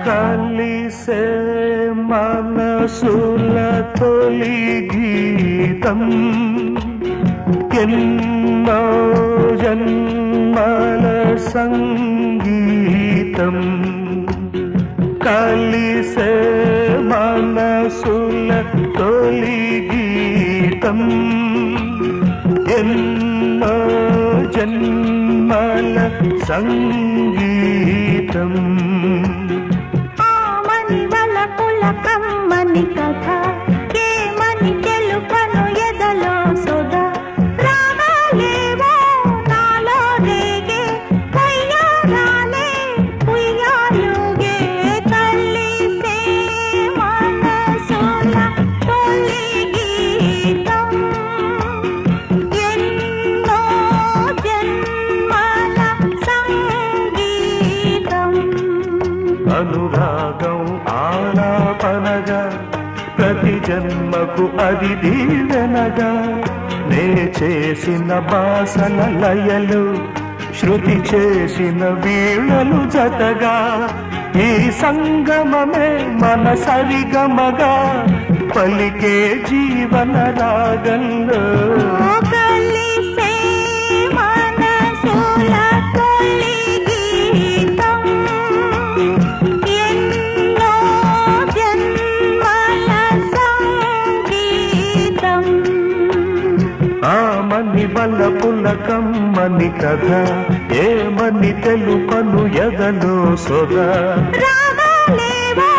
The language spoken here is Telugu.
కలిసే మనసుల తొలి గీతం ఎన్నో జన్మల సంగీతం కలిసే మనసుల తొలి గీతం ఎన్నో జన్మల సంగీతం ఆమని వలపుల కమ్మని కథ ఏమని తెలుపను ఎదలో సుధా రాగాలేవో నాలో రేగే కయ్యారాలే ఉయ్యాలుగే కలిసే మనసుల తొలి గీతం ఎన్నో జన్మల సంగీతం అనురాగం ఆలాపనగా ప్రతి జన్మకు అది దీవెనగా నే చేసిన బాసన లయలు శృతి చేసిన వీణలు జతగా ఈ సంగమమే మన సరిగమగా పలికే జీవన రాగంలో కలిసే మనసుల తొలి గీతం ఎన్నో జన్మల సంగీతం ఆమని బల్ల పులకమ్మని కథ ఏమని తెలుపను ఎదలో సొద రాగాలేవో